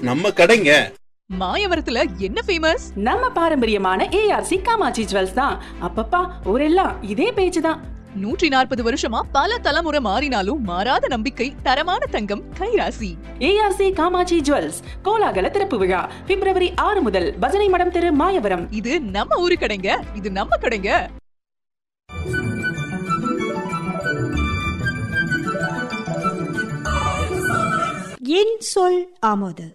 நம்ம கடைங்க மாயவரத்துல என்ன ஃபேமஸ் நம்ம பாரம்பரியமான ஏஆர்சி காமாட்சி ஜுவல்ஸ் தான் அப்பப்பா ஊரெல்லாம் இதே பேச்சு தான் நூற்றி நாற்பது வருஷமா பல தலைமுறை மாறினாலும் மாறாத நம்பிக்கை தரமான தங்கம் கைராசி ஏஆர்சி காமாட்சி ஜுவல்ஸ் கோலாகல திறப்பு விழா பிப்ரவரி ஆறு முதல் பஜனை மடம் தெரு மாயவரம் இது நம்ம ஊரு கடைங்க இது நம்ம கடைங்க என் சொல் ஆமோது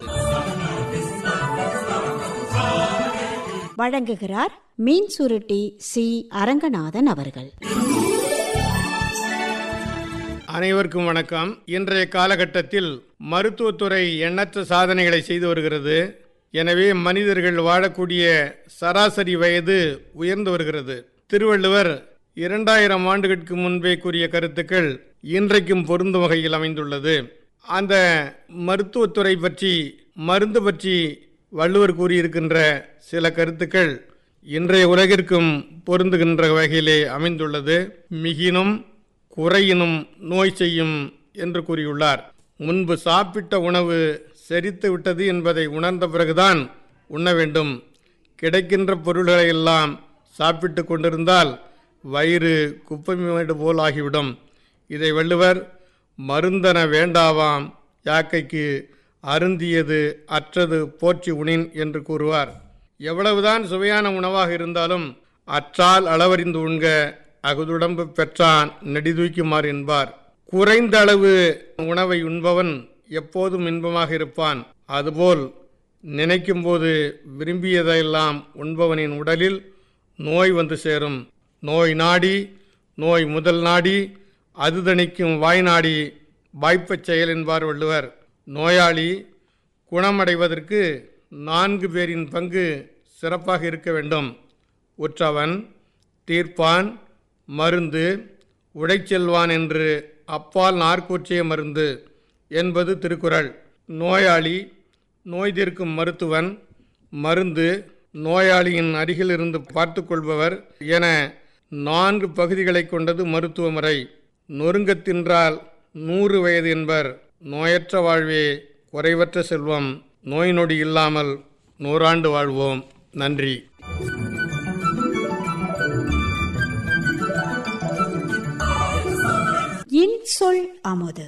வழங்குகிறார் மீன் சுருட்டி சி அரங்கநாதன் அவர்கள் அனைவருக்கும் வணக்கம் இன்றைய காலகட்டத்தில் மருத்துவத்துறை எண்ணற்ற சாதனைகளை செய்து வருகிறது எனவே மனிதர்கள் வாழக்கூடிய சராசரி வயது உயர்ந்து வருகிறது திருவள்ளுவர் இரண்டாயிரம் ஆண்டுகளுக்கு முன்பே கூறிய கருத்துக்கள் இன்றைக்கும் பொருந்தும் வகையில் அமைந்துள்ளது அந்த மருத்துவத்துறை பற்றி மருந்து பற்றி வள்ளுவர் கூறியிருக்கின்ற சில கருத்துக்கள் இன்றைய உலகிற்கும் பொருந்துகின்ற வகையிலே அமைந்துள்ளது மிகினும் குறையினும் நோய் செய்யும் என்று கூறியுள்ளார் முன்பு சாப்பிட்ட உணவு செரித்து விட்டது என்பதை உணர்ந்த பிறகுதான் உண்ண வேண்டும் கிடைக்கின்ற பொருள்களை எல்லாம் சாப்பிட்டு கொண்டிருந்தால் வயிறு குப்பைமேடு போல் ஆகிவிடும் இதை வள்ளுவர் மருந்தன வேண்டாவாம் யாக்கைக்கு அருந்தியது அற்றது போற்றி உணின் என்று கூறுவார் எவ்வளவுதான் சுவையான உணவாக இருந்தாலும் அற்றால் அளவறிந்து உண்க அகுதுடம்பு பெற்றான் நெடிதூய்க்குமாறு என்பார் குறைந்த அளவு உணவை உண்பவன் எப்போதும் இன்பமாக இருப்பான் அதுபோல் நினைக்கும்போது விரும்பியதையெல்லாம் உண்பவனின் உடலில் நோய் வந்து சேரும் நோய் நாடி நோய் முதல் நாடி அது தணிக்கும் வாய் நாடி வாய்ப்பச் செயல் என்பார் வள்ளுவர் நோயாளி குணமடைவதற்கு நான்கு பேரின் பங்கு சிறப்பாக இருக்க வேண்டும் உற்றவன் தீர்ப்பான் மருந்து உடைச்செல்வான் என்று அப்பால் நார்க்கூற்றிய மருந்து என்பது திருக்குறள் நோயாளி நோய் தீர்க்கும் மருத்துவன் மருந்து நோயாளியின் அருகில் இருந்து பார்த்து கொள்பவர் என நான்கு பகுதிகளை கொண்டது மருத்துவ முறை நொறுங்கத் தின்றால் நூறு வயது என்பர் நோயற்ற வாழ்வே குறைவற்ற செல்வம் நோய் நொடி இல்லாமல் நூறாண்டு வாழ்வோம் நன்றி என் சொல் ஆமோது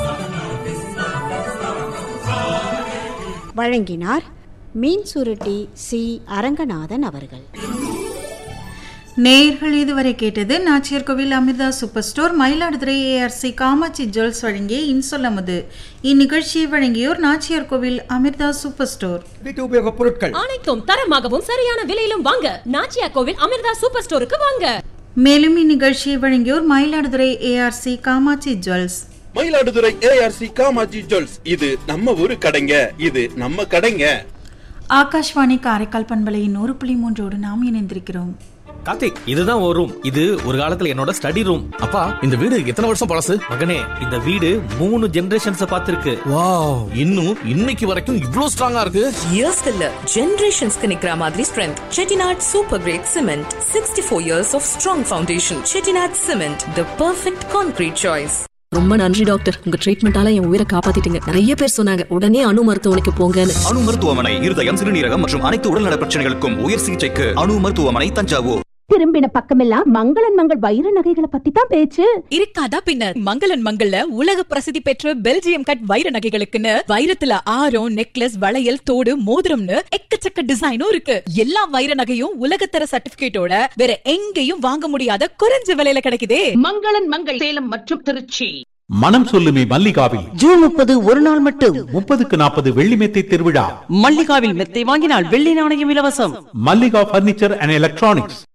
வழங்கினார் மீன் சுருட்டி சி அரங்கநாதன் அவர்கள் நேயர்கள் இதுவரை கேட்டது Nachiyar Kovil Amirtha super store Mayiladuthurai A R C Kamatchi jewels வழங்கிய இன்சொல்லமுது இந்நிகழ்ச்சியை வழங்கியோர் நாச்சியார் கோவில் அமிர்தா சூப்பர் ஸ்டோர் வீட்டு உபயோகப் பொருட்கள் அனைத்தும் தரமாகவும் சரியான விலையிலும் வாங்க நாச்சியா கோவில் அமிர்தா சூப்பர் ஸ்டோருக்கு வாங்க மேலும் இந்நிகழ்ச்சியை வழங்கியோர் Mayiladuthurai A R C Kamatchi jewels Mayiladuthurai A R C Kamatchi jewels இது நம்ம ஊரு கடைங்க இது நம்ம கடைங்க ஆகாஷ்வாணி காரைக்கால் பண்பலையின் நூறு புள்ளி மூன்றோடு நாம் இணைந்திருக்கிறோம் கார்த்திக் இதுதான் ஒரு ரூம் இது ஒரு காலத்துல என்னோட ஸ்டடி ரூம் அப்பா இந்த வீடு எத்தனை வருஷம் பழசு மகனே இந்த வீடு மூணு ஜெனரேஷன்ஸ் பார்த்திருக்கு வாவ் இன்னும் இன்னைக்கு வரைக்கும் இவ்ளோ ஸ்ட்ராங்கா இருக்கு இயர்ஸ் இல்ல ஜெனரேஷன்ஸ்க்கு நிக்கிற மாதிரி strength Chettinad super grade cement sixty four years of strong foundation Chettinad cement the perfect concrete choice ரொம்ப நன்றி டாக்டர் உங்க ட்ரீட்மெண்டால என் உயிரை காப்பாத்திட்டீங்க நிறைய பேர் சொன்னாங்க உடனே அணு மருத்துவமனைக்கு போங்கன்னு அணு மருத்துவமனை இருதயம் சிறுநீரகம் மற்றும் அனைத்து உடல்நல பிரச்சனைகளுக்கும் உயர் சிகிச்சைக்கு அணு மருத்துவமனை தஞ்சாவூர் திரும்பின பக்கமெல்லாம் மங்களன் மங்கள் வைர நகைகளை பத்தி தான் பேச்சு இருக்காதா பின்னர் மங்களன் மங்கள்ல உலக பிரசித்தி பெற்ற பெல்ஜியம் கட் வைர நகைகளுக்குன்னு வைரத்துல ஆரம் நெக்லஸ் வளையல் தோடு மோதிரம்னு எக்கச்சக்க டிசைனும் இருக்கு எல்லா வைர நகையும் உலகத்தர சர்டிபிகேட்டோட வேற எங்கேயும் வாங்க முடியாத குறைஞ்ச விலையில கிடைக்குதே மங்களன் மங்கள் சேலம் மற்றும் திருச்சி மனம் சொல்லுமே மல்லிகாவில் ஜூன் முப்பது ஒரு நாள் மட்டும் முப்பதுக்கு நாற்பது வெள்ளி மெத்தை திருவிழா மல்லிகாவில் மெத்தை வாங்கினால் வெள்ளி நாணயம் இலவசம் மல்லிகா பர்னிச்சர் அண்ட் எலக்ட்ரானிக்ஸ்